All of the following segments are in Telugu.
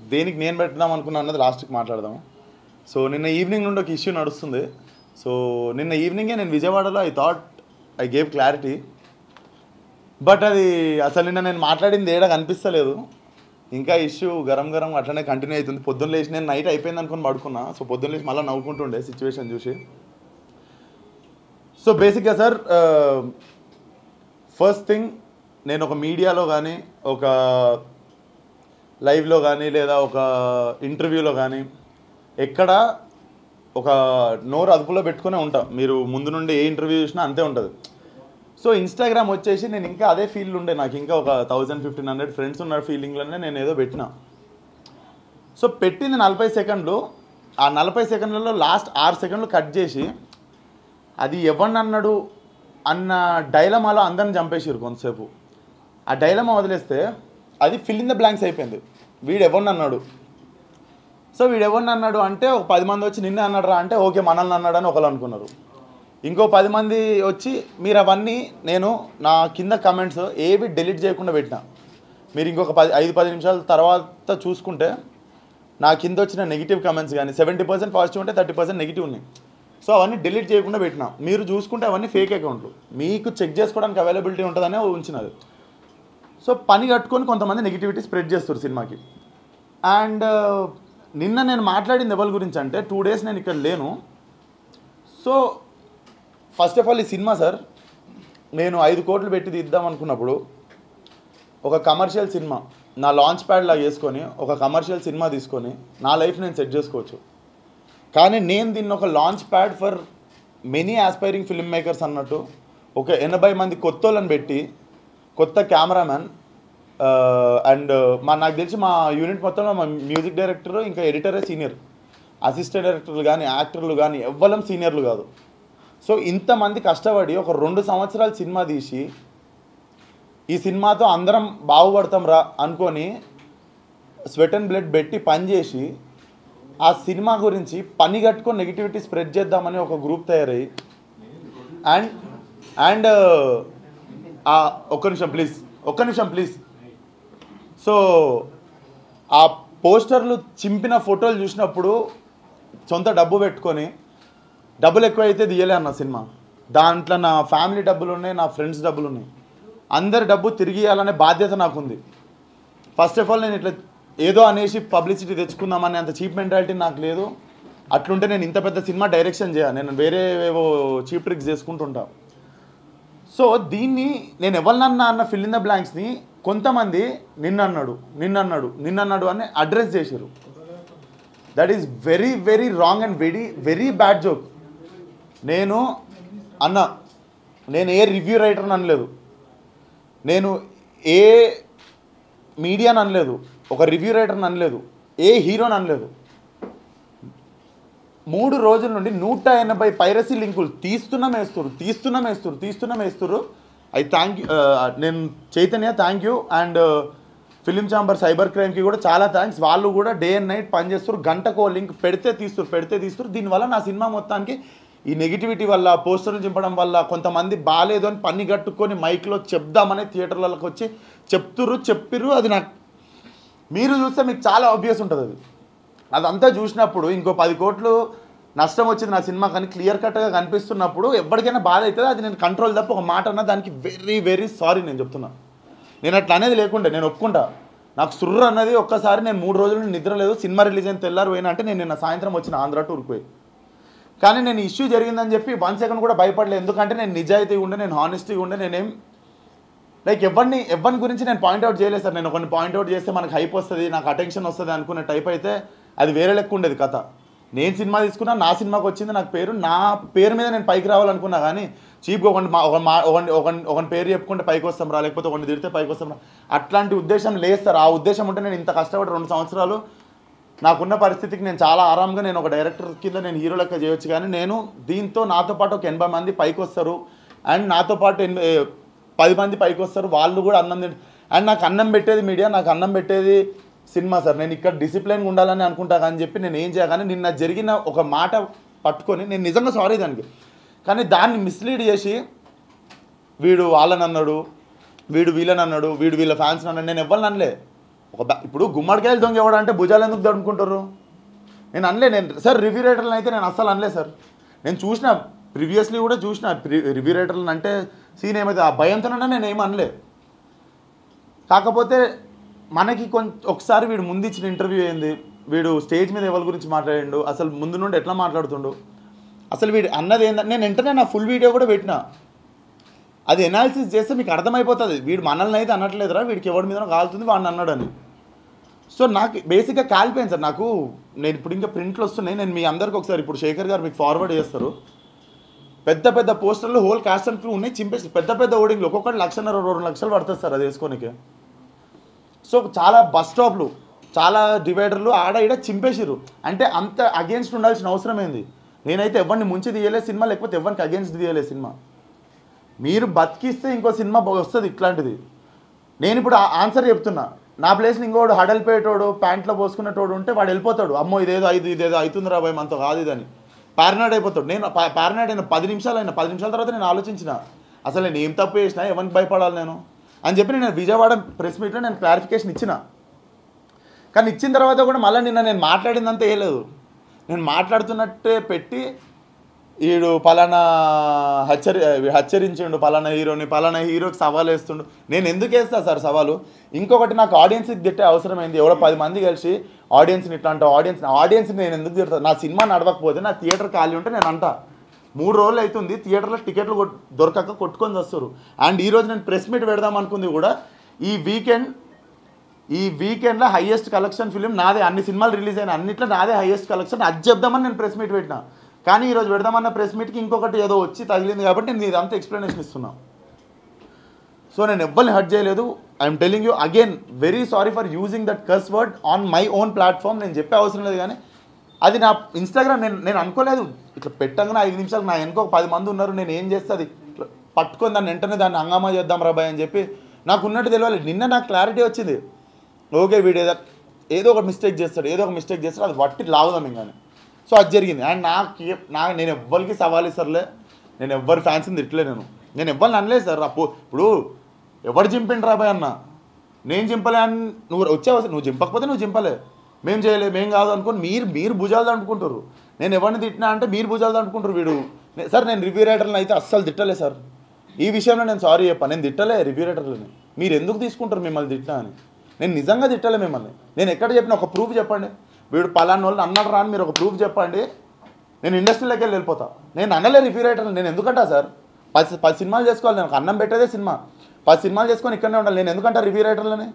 దేనికి నేను పెడదాం అనుకున్నా అన్నది లాస్ట్కి మాట్లాడదాం సో నిన్న ఈవినింగ్ నుండి ఒక ఇష్యూ నడుస్తుంది సో నిన్న ఈవినింగే నేను విజయవాడలో I thought I gave clarity but అది అసలు నిన్న నేను మాట్లాడింది ఏడా కనిపిస్తలేదు ఇంకా ఇష్యూ గరం గరం అట్లనే కంటిన్యూ అవుతుంది పొద్దున్న లేచి నేను నైట్ అయిపోయింది అనుకుని పడుకున్నా సో పొద్దున్న లేచి మళ్ళీ నవ్వుకుంటుండే సిచ్యువేషన్ చూసి సో బేసిక్గా సార్ ఫస్ట్ థింగ్ నేను ఒక మీడియాలో కానీ ఒక లైవ్లో కానీ లేదా ఒక ఇంటర్వ్యూలో కానీ ఎక్కడ ఒక నోరు అదుపులో పెట్టుకునే ఉంటా మీరు ముందు నుండి ఏ ఇంటర్వ్యూ చూసినా అంతే ఉంటుంది సో ఇన్స్టాగ్రామ్ వచ్చేసి నేను ఇంకా అదే ఫీల్ ఉండే నాకు ఇంకా ఒక థౌజండ్ ఫిఫ్టీన్ హండ్రెడ్ ఫ్రెండ్స్ ఉన్న ఫీలింగ్లోనే నేను ఏదో పెట్టిన సో పెట్టింది నలభై సెకండ్లు ఆ నలభై సెకండ్లలో లాస్ట్ ఆరు సెకండ్లు కట్ చేసి అది ఎవరిని అన్నాడు అన్న డైలమాలో అందరిని చంపేసారు కొంతసేపు ఆ డైలమా వదిలేస్తే అది ఫిల్ ఇన్ ద బ్లాంక్స్ అయిపోయింది వీడు ఎవరిని అన్నాడు సో వీడు ఎవరిని అన్నాడు అంటే ఒక పది మంది వచ్చి నిన్నే అన్నాడు రా అంటే ఓకే మనల్ని అన్నాడు అని ఒకరు అనుకున్నారు ఇంకో పది మంది వచ్చి మీరు అవన్నీ నేను నా కింద కమెంట్స్ ఏవి డెలీట్ చేయకుండా పెట్టిన మీరు ఇంకొక పది ఐదు పది నిమిషాల తర్వాత చూసుకుంటే నా కింద వచ్చిన నెగిటివ్ కమెంట్స్ కానీ సెవెంటీ పర్సెంట్ పాజిటివ్ ఉంటే థర్టీ పర్సెంట్ నెగిటివ్ ఉన్నాయి సో అవన్నీ డిలీట్ చేయకుండా పెట్టిన మీరు చూసుకుంటే అవన్నీ ఫేక్ అకౌంట్లు మీకు చెక్ చేసుకోవడానికి అవైలబిలిటీ ఉంటుందనే ఉంచినది సో పని కట్టుకొని కొంతమంది నెగిటివిటీ స్ప్రెడ్ చేస్తారు సినిమాకి అండ్ నిన్న నేను మాట్లాడింది ఎవరి గురించి అంటే టూ డేస్ నేను ఇక్కడ లేను సో ఫస్ట్ ఆఫ్ ఆల్ ఈ సినిమా సార్ నేను ఐదు కోట్లు పెట్టి తీద్దాం అనుకున్నప్పుడు ఒక కమర్షియల్ సినిమా నా లాంచ్ ప్యాడ్ లాగా వేసుకొని ఒక కమర్షియల్ సినిమా తీసుకొని నా లైఫ్ నేను సెట్ చేసుకోవచ్చు కానీ నేను దీన్ని ఒక launch pad for many aspiring film makers అన్నట్టు ఒక ఎనభై మంది కొత్త వాళ్ళని పెట్టి కొత్త కెమెరామ్యాన్ అండ్ మా నాకు తెలిసి మా యూనిట్ మొత్తంలో మా మ్యూజిక్ డైరెక్టర్ ఇంకా ఎడిటరే సీనియర్ అసిస్టెంట్ డైరెక్టర్లు కానీ యాక్టర్లు కానీ ఎవ్వరం సీనియర్లు కాదు సో ఇంతమంది కష్టపడి ఒక రెండు సంవత్సరాలు సినిమా తీసి ఈ సినిమాతో అందరం బాగుపడతాం రా అనుకొని స్వెట్ అండ్ బ్లడ్ పెట్టి పనిచేసి ఆ సినిమా గురించి పని కట్టుకొని నెగిటివిటీ స్ప్రెడ్ చేద్దామని ఒక గ్రూప్ తయారయ్యి అండ్ అండ్ ఒక్క నిమిషం ప్లీజ్ ఒక్క నిమిషం ప్లీజ్ సో ఆ పోస్టర్లు చింపిన ఫోటోలు చూసినప్పుడు సొంత డబ్బు పెట్టుకొని డబ్బులు ఎక్కువ అయితే తీయలే అన్న సినిమా దాంట్లో నా ఫ్యామిలీ డబ్బులు ఉన్నాయి నా ఫ్రెండ్స్ డబ్బులు ఉన్నాయి అందరి డబ్బు తిరిగి ఇవ్వాలనే బాధ్యత నాకుంది ఫస్ట్ ఆఫ్ ఆల్ నేను ఇట్లా ఏదో అనేసి పబ్లిసిటీ తెచ్చుకుందామనే అంత చీప్ మెంటాలిటీ నాకు లేదు అట్లుంటే నేను ఇంత పెద్ద సినిమా డైరెక్షన్ చేయ నేను వేరే ఏవో చీప్ ట్రిక్స్ చేసుకుంటుంటా సో దీన్ని నేను ఎవరినన్నా అన్న ఫిల్ ఇన్ ద బ్లాంక్స్ని కొంతమంది నిన్నన్నాడు నిన్నన్నాడు నిన్నన్నాడు అని అడ్రస్ చేశారు that is very very wrong and very very bad joke నేను అన్న నేను ఏ రివ్యూ రైటర్ని అనలేదు నేను ఏ మీడియాని అనలేదు ఒక రివ్యూ రైటర్ని అనలేదు ఏ హీరోని అనలేదు మూడు రోజుల నుండి నూట ఎనభై పైరసీ లింకులు తీస్తున్నాం వేస్తున్నారు తీస్తున్నాం వేస్తున్నారు తీస్తున్నాం వేస్తున్నారు ఐ థ్యాంక్ యూ నేను Chaitanya thank you and film chamber cyber క్రైమ్కి కూడా చాలా థ్యాంక్స్ వాళ్ళు కూడా డే అండ్ నైట్ పనిచేస్తారు గంటకో లింక్ పెడితే తీస్తారు పెడితే తీస్తారు దీనివల్ల నా సినిమా మొత్తానికి ఈ నెగిటివిటీ వల్ల పోస్టర్లు చింపడం వల్ల కొంతమంది బాగాలేదు అని పని కట్టుకొని మైక్లో చెప్దామని థియేటర్లకు వచ్చి చెప్తుర్రు చెప్పిర్రు అది నాకు మీరు చూస్తే మీకు చాలా ఆబ్వియస్ ఉంటుంది అది అదంతా చూసినప్పుడు ఇంకో పది కోట్లు నష్టం వచ్చింది నా సినిమా కానీ క్లియర్ కట్గా కనిపిస్తున్నప్పుడు ఎవరికైనా బాధ అవుతుంది అది నేను కంట్రోల్ తప్ప ఒక మాట అన్న దానికి వెరీ వెరీ సారీ నేను చెప్తున్నా నేను అట్లా అనేది లేకుండే నేను ఒప్పుకుంటా నాకు సుర్రు అన్నది ఒక్కసారి నేను మూడు రోజులు నిద్ర లేదు సినిమా రిలీజ్ అయిన తెల్లారు పోయినా అంటే నేను నిన్న సాయంత్రం వచ్చిన ఆంధ్ర టూర్కి పోయి కానీ నేను ఇష్యూ జరిగిందని చెప్పి వన్ సెకండ్ కూడా భయపడలేదు ఎందుకంటే నేను నిజాయితీగా ఉండే నేను హానెస్టీగా ఉండే నేనేం లైక్ ఎవరిని ఎవరిని గురించి నేను పాయింట్అవుట్ చేయలేదు సార్ నేను కొన్ని పాయింట్అవుట్ చేస్తే మనకు హైప్ వస్తుంది నాకు అటెన్షన్ వస్తుంది అనుకునే టైప్ అయితే అది వేరే లెక్క ఉండేది కథ నేను సినిమా తీసుకున్నా నా సినిమాకి వచ్చింది నాకు పేరు నా పేరు మీద నేను పైకి రావాలనుకున్నా కానీ చీప్గా ఒకటి మా ఒక మా ఒకటి ఒకటి ఒకటి పేరు చెప్పుకుంటే పైకి వస్తాం రా లేకపోతే ఒకటి తిడితే పైకి వస్తాం రా అట్లాంటి ఉద్దేశం లేదు సార్ ఆ ఉద్దేశం ఉంటే నేను ఇంత కష్టపడి రెండు సంవత్సరాలు నాకున్న పరిస్థితికి నేను చాలా ఆరాంగా నేను ఒక డైరెక్టర్ కింద నేను హీరో లెక్క చేయొచ్చు కానీ నేను దీంతో నాతో పాటు ఒక ఎనభై మంది పైకి వస్తారు అండ్ నాతో పాటు ఎనభై పది మంది పైకి వస్తారు వాళ్ళు కూడా అన్నం తింట అండ్ నాకు అన్నం పెట్టేది మీడియా నాకు అన్నం పెట్టేది సినిమా సార్ నేను ఇక్కడ డిసిప్లిన్గా ఉండాలని అనుకుంటా కానీ చెప్పి నేను ఏం చేయగానే నిన్న జరిగిన ఒక మాట పట్టుకొని నేను నిజంగా సారీ దానికి కానీ దాన్ని మిస్లీడ్ చేసి వీడు వాళ్ళని అన్నాడు వీడు వీళ్ళని అన్నాడు వీడు వీళ్ళ ఫ్యాన్స్ అన్నాడు నేను ఎవరిని అనలే ఒక బ్యా- ఇప్పుడు గుమ్మడికాయలు దొంగ ఎవడు అంటే భుజాలు ఎందుకు దడుకుంటారు నేను అనలే నేను సార్ రివ్యూ రైటర్లను అయితే నేను అస్సలు అనలే సార్ నేను చూసిన ప్రీవియస్లీ కూడా చూసిన రివ్యూ రైటర్లను అంటే సీన్ ఏమైతే ఆ భయంతోనే నేను ఏం అనలే కాకపోతే మనకి కొంచెం ఒకసారి వీడు ముందు ఇచ్చిన ఇంటర్వ్యూ ఏంది వీడు స్టేజ్ మీద ఎవరి గురించి మాట్లాడిండు అసలు ముందు నుండి ఎట్లా మాట్లాడుతుండు అసలు వీడు అన్నది ఏంటంటే నేను వెంటనే నా ఫుల్ వీడియో కూడా పెట్టిన అది ఎనాలిసిస్ చేస్తే మీకు అర్థమైపోతుంది వీడు మనల్ని అయితే అనట్లేదురా వీడికి ఎవరి మీద కాలుతుంది వాడిని అన్నాడని సో నాకు బేసిక్గా కాలిపోయింది సార్ నాకు నేను ఇప్పుడు ఇంకా ప్రింట్లు వస్తున్నాయి నేను మీ అందరికి ఒకసారి ఇప్పుడు శేఖర్ గారు మీకు ఫార్వర్డ్ చేస్తారు పెద్ద పెద్ద పోస్టర్లు హోల్ కాస్ట్ అండ్ క్రూ ఉన్నాయి చింపేసి పెద్ద పెద్ద ఓడింగ్లు ఒక్కొక్కటి లక్షన్నర రెండు లక్షలు పడుతుంది సార్ అది వేసుకోనికి సో చాలా బస్ స్టాప్లు చాలా డివైడర్లు ఆడ ఈడ చింపేసిరు అంటే అంత అగేన్స్ట్ ఉండాల్సిన అవసరం ఏంది నేనైతే ఎవరిని ముంచి తీయలే సినిమా లేకపోతే ఎవరికి అగేన్స్ట్ తీయలే సినిమా మీరు బతికిస్తే ఇంకో సినిమా వస్తుంది ఇట్లాంటిది నేను ఇప్పుడు ఆన్సర్ చెప్తున్నా నా ప్లేస్ని ఇంకోడు హడలిపోయేటోడు ప్యాంట్లో పోసుకునేటోడు ఉంటే వాడు వెళ్ళిపోతాడు అమ్మో ఇదేదో ఐదు ఇదేదో అవుతుంది రా భయ మనతో కాదు ఇదని పారనాడ్ అయిపోతాడు నేను పారనాడ్ అయిన పది నిమిషాలు అయినా పది నిమిషాల తర్వాత నేను ఆలోచించిన అసలు నేను ఏం తప్పు చేసినా ఎవరికి భయపడాలి నేను అని చెప్పి నేను విజయవాడ ప్రెస్ మీట్లో నేను క్లారిఫికేషన్ ఇచ్చిన కానీ ఇచ్చిన తర్వాత కూడా మళ్ళీ నిన్న నేను మాట్లాడిందంతా ఏ లేదు నేను మాట్లాడుతున్నట్టే పెట్టి ఈడు పలానా హెచ్చరి హెచ్చరించిండు పలానా హీరోని పలానా హీరోకి సవాల్ వేస్తుండు నేను ఎందుకు వేస్తా సార్ సవాలు ఇంకొకటి నాకు ఆడియన్స్కి తిట్టే అవసరం ఏంది ఎవడో పది మంది కలిసి ఆడియన్స్ని ఇట్లా అంటా ఆడియన్స్ ఆడియన్స్ని నేను ఎందుకు తిడతా నా సినిమా నడవకపోతే నా థియేటర్ ఖాళీ ఉంటే నేను అంటా మూడు రోజులు అవుతుంది థియేటర్లో టికెట్లు కొట్- దొరకక కొట్టుకొని వస్తారు అండ్ ఈ రోజు నేను ప్రెస్ మీట్ పెడదాం అనుకుంది కూడా ఈ వీకెండ్ ఈ వీకెండ్లో హైయెస్ట్ కలెక్షన్ ఫిలిం నాదే అన్ని సినిమాలు రిలీజ్ అయిన అన్నిట్లో నాదే హైయెస్ట్ కలెక్షన్ అది చెప్దామని నేను ప్రెస్ మీట్ పెట్టిన కానీ ఈరోజు పెడదామన్న ప్రెస్ మీట్కి ఇంకొకటి ఏదో వచ్చి తగిలింది కాబట్టి నేను ఇదంతా ఎక్స్ప్లెనేషన్ ఇస్తున్నా సో నేను ఎవ్వరిని హర్ట్ చేయలేదు I'm telling you again very sorry for using that curse word on my own platform నేను చెప్పే అవసరం లేదు కానీ అది నా ఇన్స్టాగ్రామ్ నేను నేను అనుకోలేదు ఇట్లా పెట్టంగానే ఐదు నిమిషాలు నా వెనుక ఒక పది మంది ఉన్నారు నేను ఏం చేస్తుంది ఇట్లా పట్టుకొని దాన్ని వెంటనే దాన్ని హంగామా చేద్దాం రాబాయ్ అని చెప్పి నాకు ఉన్నట్టు తెలియాలి నిన్న నాకు క్లారిటీ వచ్చింది ఓకే వీడు ఏదో ఏదో ఒక మిస్టేక్ చేస్తాడు ఏదో ఒక మిస్టేక్ చేస్తాడు అది వట్టి లాగుదాం ఇంకాని సో అది జరిగింది అండ్ నాకు ఏ- నా నేను ఎవ్వరికి సవాల్ ఇస్తారులే నేను ఎవ్వరి ఫ్యాన్స్ని తిట్టలే నేను నేను ఎవ్వరిని అనలేదు సార్ అప్పు ఇప్పుడు ఎవడు చింపిండు రాబాయ్ అన్న నేను చింపలే అని నువ్వు వచ్చావు నువ్వు చింపకపోతే నువ్వు చింపలే మేము చేయలే మేము కాదు అనుకోని మీరు మీరు భుజాలు దండుకుంటారు నేను ఎవరిని తిట్టినా అంటే మీరు భుజాలు దండుకుంటారు వీడు నే- సార్ నేను రివ్యూ రైటర్ని అయితే అస్సలు తిట్టలే సార్ ఈ విషయంలో నేను సారీ చెప్పాను నేను తిట్టలే రివ్యూ రైటర్లని మీరు ఎందుకు తీసుకుంటారు మిమ్మల్ని తిట్టినా అని నేను నిజంగా తిట్టలే మిమ్మల్ని నేను ఎక్కడ చెప్పిన ఒక ప్రూఫ్ చెప్పండి వీడు పలానా వాళ్ళు అన్నాడు రా అని మీరు ఒక ప్రూఫ్ చెప్పండి నేను ఇండస్ట్రీలోకి వెళ్ళి వెళ్ళిపోతా నేను అనలే రివ్యూ రైటర్ నేను ఎందుకంటా సార్ పది పది సినిమాలు చేసుకోవాలి నేను ఒక అన్నం పెట్టేదే సినిమా పది సినిమాలు చేసుకొని ఇక్కడనే ఉండాలి నేను ఎందుకంటా రివ్యూ రైటర్లని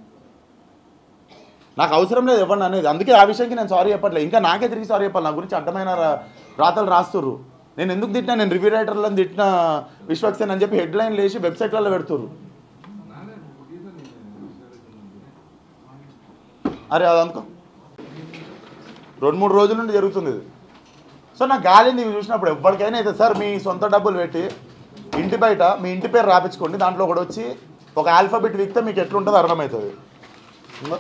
నాకు అవసరం లేదు ఎవరిని అనేది అందుకే ఆ విషయానికి నేను సారీ చెప్పట్లేదు ఇంకా నాకే తిరిగి సారీ చెప్పాలి నా గురించి అడ్డమైన రా- రాతలు రాస్తుర్రు నేను ఎందుకు తిట్టినా నేను రివ్యూ రైటర్లను తిట్టిన విశ్వక్సేన్ అని చెప్పి హెడ్ లైన్ లేచి వెబ్సైట్లలో పెడుతుర్రు అరే అది అనుకో రెండు మూడు రోజుల నుండి జరుగుతుంది ఇది సో నా గాలిని ఇవి చూసినప్పుడు ఎవరికైనా అయితే సార్ మీ సొంత డబ్బులు పెట్టి ఇంటి బయట మీ ఇంటి పేరు రాపించుకోండి దాంట్లో ఒకటి వచ్చి ఒక ఆల్ఫాబెట్ వీక్తే మీకు ఎట్లుంటుందో అర్థమవుతుంది ఇంగో.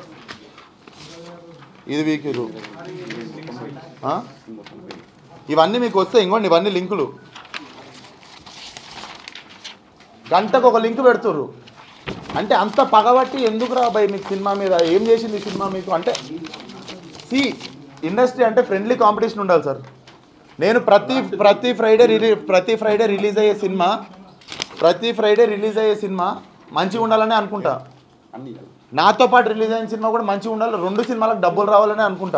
ఇది వీకిరు ఆ? ఇవన్నీ మీకు వస్తే ఇంకోండి ఇవన్నీ లింకులు గంటకు ఒక లింక్ పెడుతుర్రు అంటే అంత పగబట్టి ఎందుకు రా భయ్ మీకు సినిమా మీద ఏం చేసింది ఈ సినిమా మీకు అంటే సి ఇండస్ట్రీ అంటే ఫ్రెండ్లీ కాంపిటీషన్ ఉండాలి సార్ నేను ప్రతి ప్రతి ఫ్రైడే రిలీ ప్రతి ఫ్రైడే రిలీజ్ అయ్యే సినిమా ప్రతి ఫ్రైడే రిలీజ్ అయ్యే సినిమా మంచిగా ఉండాలని అనుకుంటా అన్ని నాతో పాటు రిలీజ్ అయిన సినిమా కూడా మంచిగా ఉండాలి రెండు సినిమాలకు డబ్బులు రావాలని అనుకుంటా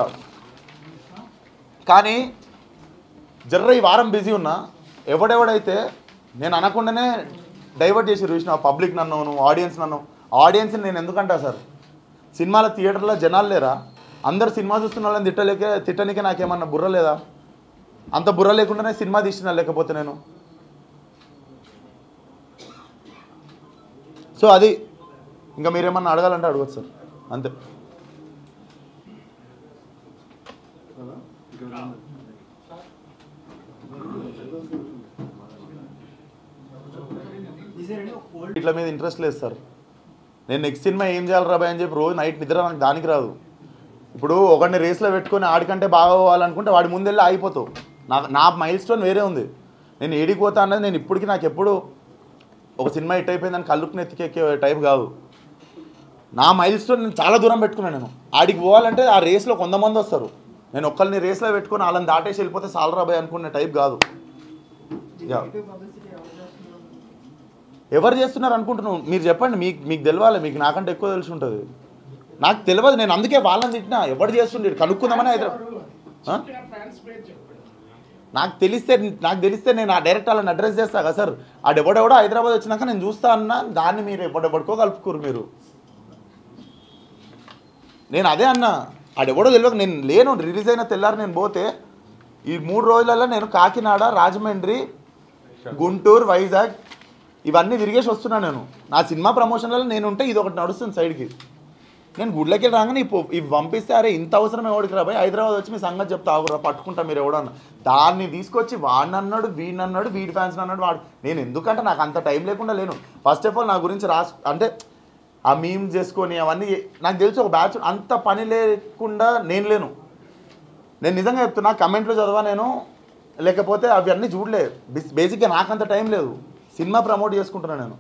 కానీ జర్ర ఈ వారం బిజీ ఉన్నా ఎవడెవడైతే నేను అనకుండానే డైవర్ట్ చేసి చూసిన పబ్లిక్ నన్ను నువ్వు ఆడియన్స్ నన్ను ఆడియన్స్ని నేను ఎందుకంటా సార్ సినిమాల థియేటర్లో జనాలు లేరా అందరు సినిమా చూస్తున్న వాళ్ళని తిట్టలేక తిట్టనికే నాకేమన్నా బుర్ర లేదా అంత బుర్ర లేకుండానే సినిమా తీసిన లేకపోతే నేను సో అది ఇంకా మీరేమన్నా అడగాలంటే అడగచ్చు సార్ అంతే ఇట్ల మీద ఇంట్రెస్ట్ లేదు సార్ నేను నెక్స్ట్ సినిమా ఏం చేయాలి రాబాయ్ అని చెప్పి రోజు నైట్ నిద్ర నాకు దానికి రాదు ఇప్పుడు ఒకడిని రేస్లో పెట్టుకొని ఆడికంటే బాగా పోవాలనుకుంటే వాడి ముందెళ్ళి ఆగిపోతావు నాకు నా మైల్ స్టోన్ వేరే ఉంది నేను ఏడికి పోతా అన్నది నేను ఇప్పటికీ నాకు ఎప్పుడు ఒక సినిమా హిట్ అయిపోయిందని కళ్ళుకు నెత్తికెక్కే టైప్ కాదు నా మైల్ స్టోన్ నేను చాలా దూరం పెట్టుకున్నాను నేను ఆడికి పోవాలంటే ఆ రేస్లో కొంతమంది వస్తారు నేను ఒక్కరిని రేస్లో పెట్టుకొని వాళ్ళని దాటేసి వెళ్ళిపోతే సాలరా బాయ్ అనుకునే టైప్ కాదు యా. ఎవరు చేస్తున్నారు అనుకుంటున్నావు మీరు చెప్పండి మీకు మీకు తెలవాలి మీకు నాకంటే ఎక్కువ తెలిసి ఉంటుంది నాకు తెలియదు నేను అందుకే వాళ్ళని తిట్టినా ఎవరు చేస్తుండే కనుక్కుందామని హైదరాబాద్ ఆ? నాకు తెలిస్తే నాకు తెలిస్తే నేను ఆ డైరెక్ట్ వాళ్ళని అడ్రస్ చేస్తా కదా సార్ ఆడెవడెవడో హైదరాబాద్ వచ్చినాక నేను చూస్తా అన్నా దాన్ని మీరు ఎప్పటికో కలుపుకోరు మీరు నేను అదే అన్నా ఆడెవడో తెలియక నేను లేను రిలీజ్ అయిన తెల్లారి నేను పోతే ఈ మూడు రోజులలో నేను కాకినాడ రాజమండ్రి గుంటూరు వైజాగ్ ఇవన్నీ తిరిగేసి వస్తున్నాను నేను నా సినిమా ప్రమోషన్లలో నేను ఉంటే ఇది ఒకటి నడుస్తుంది సైడ్కి నేను గుడ్లకి రాగానే ఇప్పు ఇవి పంపిస్తే అరే ఇంత అవసరం ఎవడికి రాబాయి హైదరాబాద్ వచ్చి మీ సంగతి చెప్తా ఆగురా పట్టుకుంటా మీరు ఎవడన్నా దాన్ని తీసుకొచ్చి వాడిని అన్నాడు వీడిని అన్నాడు వీడి ఫ్యాన్స్ అన్నాడు వాడు నేను ఎందుకంటే నాకు అంత టైం లేకుండా లేను ఫస్ట్ ఆఫ్ ఆల్ నా గురించి రాస్ అంటే ఆ మీమ్ చేసుకొని అవన్నీ నాకు తెలిసి ఒక బ్యాచ్ అంత పని లేకుండా నేను లేను నేను నిజంగా చెప్తున్నా కమెంట్లు చదవా నేను లేకపోతే అవన్నీ చూడలే బేసిక్గా నాకంత టైం లేదు సినిమా ప్రమోట్ చేసుకుంటున్నా నేను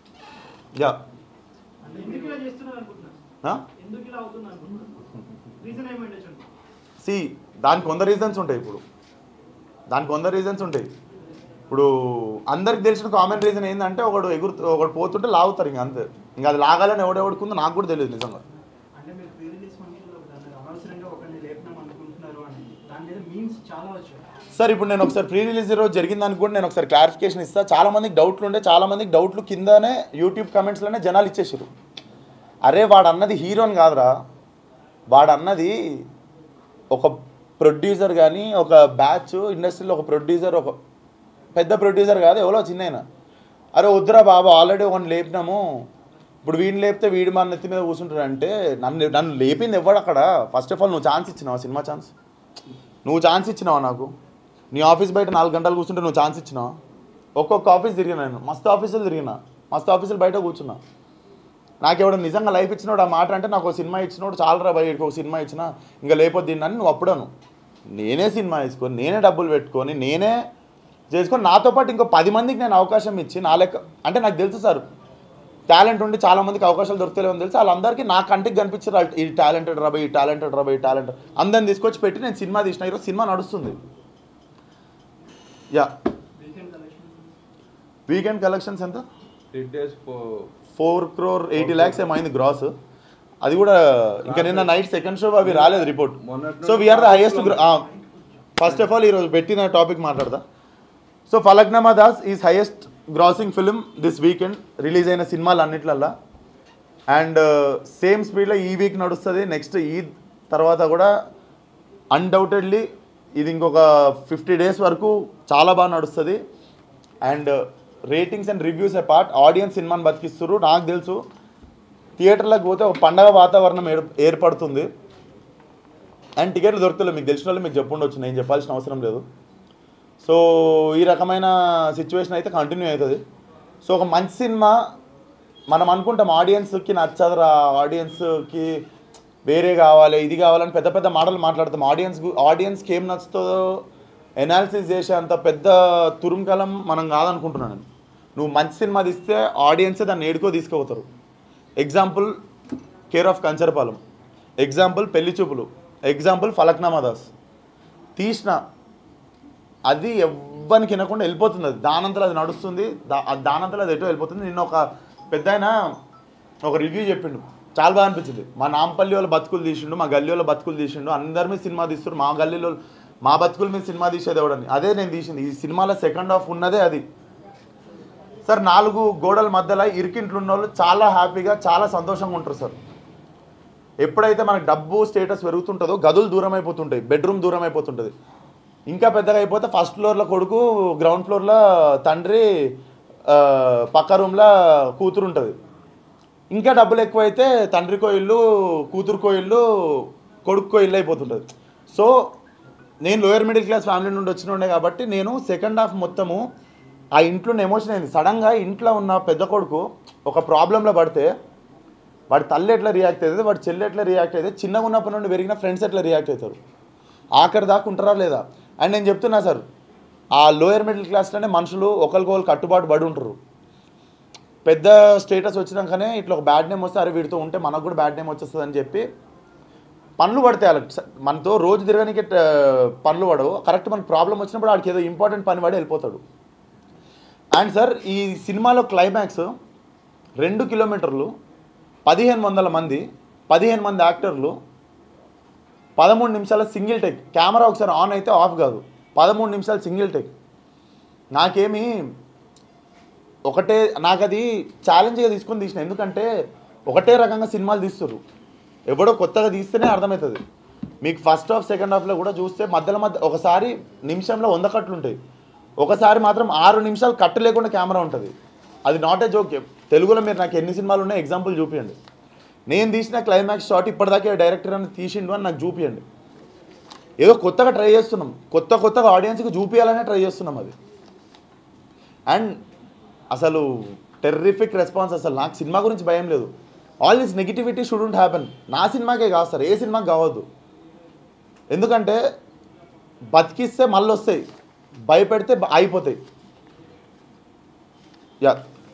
యా అంటే ఎందుకు ఇలా చేస్తున్నారు అనుకుంటున్నారు ఎందుకు ఇలా అవుతుంది అనుకుంటున్నారు రీజన్ ఏమంటే చెప్పండి సి దానికి వంద రీజన్స్ ఉంటాయి ఇప్పుడు దానికి వంద రీజన్స్ ఉంటాయి ఇప్పుడు అందరికి తెలిసిన కామన్ రీజన్ ఏంటంటే ఒకడు ఎగురు ఒకడు పోతుంటే లాగుతారు ఇంకా అంతే ఇంకా అది లాగాలని ఎవడెవడుకుందో నాకు కూడా తెలియదు నిజంగా అంటే మీరు ప్రీ రిలీజ్ ఫంక్షన్లో ఒకటి అన్నారు అనవసరంగా ఒకరిని లేపినాం అనుకుంటున్నారు అని దాని మీద మీమ్స్ చాలా వచ్చాయి సార్ ఇప్పుడు నేను ఒకసారి ప్రీ రిలీజ్ రోజు జరిగిందని కూడా నేను ఒకసారి క్లారిఫికేషన్ ఇస్తా చాలా మందికి డౌట్లు ఉండే చాలా మందికి డౌట్లు కిందనే యూట్యూబ్ కమెంట్స్లోనే జనాలు ఇచ్చేసారు అరే వాడు అన్నది హీరోని కాదురా వాడు అన్నది ఒక ప్రొడ్యూసర్ కానీ ఒక బ్యాచ్ ఇండస్ట్రీలో ఒక ప్రొడ్యూసర్ ఒక పెద్ద ప్రొడ్యూసర్ కాదు ఎవరో చిన్న అరే వద్దురా బాబా ఆల్రెడీ ఒకటి లేపినాము ఇప్పుడు వీడిని లేపితే వీడి మన నెత్తి మీద కూర్చుంటాడు అంటే నన్ను నన్ను లేపింది ఎవడు అక్కడ ఫస్ట్ ఆఫ్ ఆల్ నువ్వు ఛాన్స్ ఇచ్చినావా సినిమా ఛాన్స్ నువ్వు ఛాన్స్ ఇచ్చినావా నాకు నీ ఆఫీస్ బయట నాలుగు గంటలు కూర్చుంటే నువ్వు ఛాన్స్ ఇచ్చినావా ఒక్కొక్క ఆఫీస్ తిరిగినా నేను మస్తు ఆఫీసులు తిరిగినా మస్తు ఆఫీసులు బయట కూర్చున్నా నాకు ఎవడ నిజంగా లైఫ్ ఇచ్చినోడు ఆ మాట అంటే నాకు ఒక సినిమా ఇచ్చినోడు చాలరా బయటకు ఒక సినిమా ఇచ్చిన ఇంకా లేకపోతే దీన్ని అని నువ్వు అప్పుడను నేనే సినిమా వేసుకొని నేనే డబ్బులు పెట్టుకొని నేనే చేసుకొని నాతో పాటు ఇంకో పది మందికి నేను అవకాశం ఇచ్చి నా లెక్క అంటే నాకు తెలుసు సార్ టాలెంట్ ఉండి చాలా మందికి అవకాశాలు దొరుకుతలేవని తెలుసు వాళ్ళందరికీ నా కంటికి కనిపించారు ఈ టాలెంటెడ్ రాబోయ్ ఈ టాలెంటెడ్ రాబోయ్ ఈ టాలెంట్ అందరిని తీసుకొచ్చి పెట్టి నేను సినిమా తీసిన ఈరోజు సినిమా నడుస్తుంది yeah weekend collection weekend collections ఎంత three days four crore eighty lakhs ఏమైంది గ్రాస్ అది కూడా ఇంకా నిన్న నైట్ సెకండ్ షో అవి రాలేదు రిపోర్ట్ మొన్నటి so we're the highest first of all ఈరోజు పెట్టిన టాపిక్ మాట్లాడదా so Falaknuma Das is highest grossing film this weekend release అయిన సినిమాలు అన్నిట్లల్లా అండ్ సేమ్ స్పీడ్లో ఈ వీక్ నడుస్తుంది నెక్స్ట్ ఈద్ తర్వాత కూడా అన్డౌటెడ్లీ ఇది ఇంకొక ఫిఫ్టీ డేస్ వరకు చాలా బాగా నడుస్తుంది and ratings and reviews part audience సినిమాని బతికిస్తారు నాకు తెలుసు థియేటర్లకు పోతే ఒక పండగ వాతావరణం ఏర్ ఏర్పడుతుంది అండ్ టికెట్లు దొరుకుతలేదు మీకు తెలిసిన వాళ్ళు మీకు చెప్పుండొచ్చు నేను చెప్పాల్సిన అవసరం లేదు సో ఈ రకమైన సిచ్యువేషన్ అయితే కంటిన్యూ అవుతుంది సో ఒక మంచి సినిమా మనం అనుకుంటాం ఆడియన్స్కి నచ్చదురా ఆడియన్స్కి వేరే కావాలి ఇది కావాలని పెద్ద పెద్ద మాటలు మాట్లాడతాం ఆడియన్స్ ఆడియన్స్కి ఏం నచ్చుతుందో ఎనాలిసిస్ చేసే అంత పెద్ద తురుంకలం మనం కాదనుకుంటున్నాను నేను నువ్వు మంచి సినిమా తీస్తే ఆడియన్సే దాన్ని ఏడుకో తీసుకుపోతారు example care of Kancharapalem example Pelli Choopulu example Falaknuma Das తీసిన అది ఎవ్వరికి వినకుండా వెళ్ళిపోతుంది అది దానంతలో అది నడుస్తుంది దా ఆ దానంతలో అది ఎటో వెళ్ళిపోతుంది నిన్న ఒక పెద్ద ఆయన ఒక రివ్యూ చెప్పిండు చాలా బాగా అనిపించింది మా నాంపల్లి వాళ్ళ బతుకులు తీసిండు మా గల్లీ వాళ్ళ బతుకులు తీసిండు అందరి మీద సినిమా తీస్తారు మా గల్లీలో మా బతుకుల మీద సినిమా తీసేది ఎవడని అదే నేను తీసింది ఈ సినిమాలో సెకండ్ హాఫ్ ఉన్నదే అది సార్ నాలుగు గోడల మధ్యలో ఇరికింట్లు ఉన్న వాళ్ళు చాలా హ్యాపీగా చాలా సంతోషంగా ఉంటారు సార్ ఎప్పుడైతే మనకు డబ్బు స్టేటస్ పెరుగుతుంటుందో గదులు దూరం అయిపోతుంటాయి బెడ్రూమ్ దూరం అయిపోతుంటుంది ఇంకా పెద్దగా అయిపోతే ఫస్ట్ ఫ్లోర్లో కొడుకు గ్రౌండ్ ఫ్లోర్లో తండ్రి ఆ, పక్క రూమ్లో కూతురు ఉంటుంది ఇంకా డబ్బులు ఎక్కువైతే తండ్రికో ఇల్లు కూతురుకో ఇల్లు కొడుక్కో ఇల్లు అయిపోతుంటుంది సో నేను లోయర్ మిడిల్ క్లాస్ ఫ్యామిలీ నుండి వచ్చిన ఉండే కాబట్టి నేను సెకండ్ హాఫ్ మొత్తము ఆ ఇంట్లో ఎమోషన్ అయింది సడన్గా ఇంట్లో ఉన్న పెద్ద కొడుకు ఒక ప్రాబ్లంలో పడితే వాడి తల్లి ఎట్లా రియాక్ట్ అవుతుంది వాడి చెల్లి ఎట్లా రియాక్ట్ అయితే చిన్నగా ఉన్నప్పటి నుండి పెరిగిన ఫ్రెండ్స్ ఎట్లా రియాక్ట్ అవుతారు ఆఖరి దాకా ఉంటారా లేదా అండ్ నేను చెప్తున్నా సార్ ఆ లోయర్ మిడిల్ క్లాస్లోనే మనుషులు ఒకరికొకరు కట్టుబాటు పడి ఉంటారు పెద్ద స్టేటస్ వచ్చినాకనే ఇట్లా ఒక బ్యాడ్ నేమ్ వస్తే అరే వీడితో ఉంటే మనకు కూడా బ్యాడ్ నేమ్ వచ్చేస్తుంది అని చెప్పి పనులు పడతాయి వాళ్ళకి స- మనతో రోజు తిరగడానికి ట- పనులు పడవు కరెక్ట్ మనకు ప్రాబ్లం వచ్చినప్పుడు వాడికి ఏదో ఇంపార్టెంట్ పని పడి వెళ్ళిపోతాడు అండ్ సార్ ఈ సినిమాలో క్లైమాక్స్ రెండు కిలోమీటర్లు పదిహేను వందల మంది పదిహేను మంది యాక్టర్లు పదమూడు నిమిషాల సింగిల్ టేక్ కెమెరా ఒకసారి ఆన్ అయితే ఆఫ్ కాదు పదమూడు నిమిషాలు సింగిల్ టేక్ నాకేమి ఒకటే నాకు అది ఛాలెంజ్గా తీసుకొని తీసిన ఎందుకంటే ఒకటే రకంగా సినిమాలు తీస్తారు ఎవడో కొత్తగా తీస్తేనే అర్థమవుతుంది మీకు ఫస్ట్ హాఫ్ సెకండ్ హాఫ్లో కూడా చూస్తే మధ్యలో మధ్య ఒకసారి నిమిషంలో వంద కట్లు ఉంటాయి ఒకసారి మాత్రం ఆరు నిమిషాలు కట్టు లేకుండా కెమెరా ఉంటుంది అది నాట్ ఏ జోక్ తెలుగులో మీరు నాకు ఎన్ని సినిమాలు ఉన్నాయి ఎగ్జాంపుల్ చూపించండి నేను తీసిన క్లైమాక్స్ షాట్ ఇప్పటిదాకా డైరెక్టర్ అని తీసిండు అని నాకు చూపించండి ఏదో కొత్తగా ట్రై చేస్తున్నాం కొత్త కొత్తగా ఆడియన్స్కి చూపించాలనే ట్రై చేస్తున్నాం అది అండ్ అసలు టెర్రిఫిక్ రెస్పాన్స్ అసలు నాకు సినిమా గురించి భయం లేదు all this negativity shouldn't happen నా సినిమాకే కాదు సార్ ఏ సినిమాకి కావద్దు ఎందుకంటే బతికిస్తే మళ్ళీ వస్తాయి భయపెడితే బ- అయిపోతాయి యా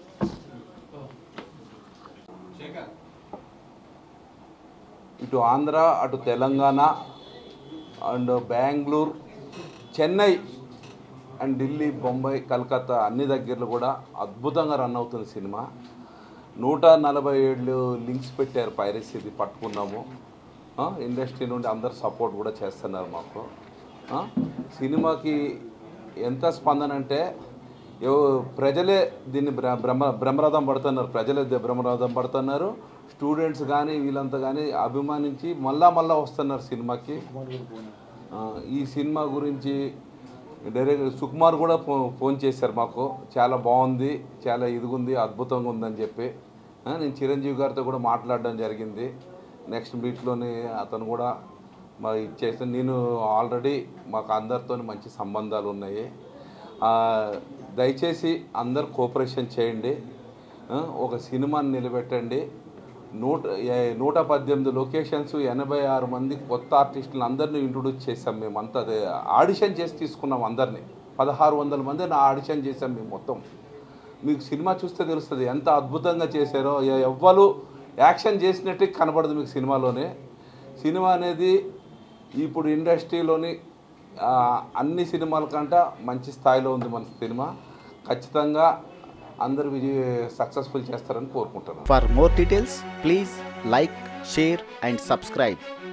ఇటు ఆంధ్ర అటు తెలంగాణ అండ్ బెంగళూరు చెన్నై అండ్ ఢిల్లీ బొంబాయి కలకత్తా అన్ని దగ్గరలో కూడా అద్భుతంగా రన్ అవుతుంది సినిమా నూట నలభై ఏళ్ళు లింక్స్ పెట్టారు పైరసీది పట్టుకున్నాము ఆ, ఇండస్ట్రీ నుండి అందరు సపోర్ట్ కూడా చేస్తున్నారు మాకు ఆ, సినిమాకి ఎంత స్పందన అంటే ఎవ- ప్రజలే దీన్ని భ్ర- బ్రహ్మ బ్రహ్మరథం పడుతున్నారు ప్రజలే ద- బ్రహ్మరథం పడుతున్నారు స్టూడెంట్స్ కానీ వీళ్ళంతా కానీ అభిమానించి మళ్ళా మళ్ళా వస్తున్నారు సినిమాకి ఆ, ఈ సినిమా గురించి డైరెక్ట్ సుకుమార్ కూడా ఫో ఫోన్ చేశారు మాకు చాలా బాగుంది చాలా ఇదిగుంది అద్భుతంగా ఉందని చెప్పి ఆ, నేను చిరంజీవి గారితో కూడా మాట్లాడడం జరిగింది నెక్స్ట్ మీట్లోనే అతను కూడా మా ఇచ్చేసి నేను ఆల్రెడీ మాకు అందరితో మంచి సంబంధాలు ఉన్నాయి ఆ, దయచేసి అందరు కోఆపరేషన్ చేయండి ఆ, ఒక సినిమాని నిలబెట్టండి నూట ఏ- నూట పద్దెనిమిది లొకేషన్స్ ఎనభై ఆరు మంది కొత్త ఆర్టిస్టులు అందరినీ ఇంట్రొడ్యూస్ చేసాం మేము అంతా అదే ఆడిషన్ చేసి తీసుకున్నాం అందరినీ పదహారు వందల మందిని ఆడిషన్ చేసాం మేము మొత్తం మీకు సినిమా చూస్తే తెలుస్తుంది ఎంత అద్భుతంగా చేశారో ఎ- ఎవ్వరు యాక్షన్ చేసినట్టు కనబడదు మీకు సినిమాలోనే సినిమా అనేది ఇప్పుడు ఇండస్ట్రీలోని ఆ, అన్ని సినిమాల కంట మంచి స్థాయిలో ఉంది మన సినిమా ఖచ్చితంగా అందరు విజయ సక్సెస్ఫుల్ చేస్తారని కోరుకుంటున్నాను For more details, please like, share, and subscribe.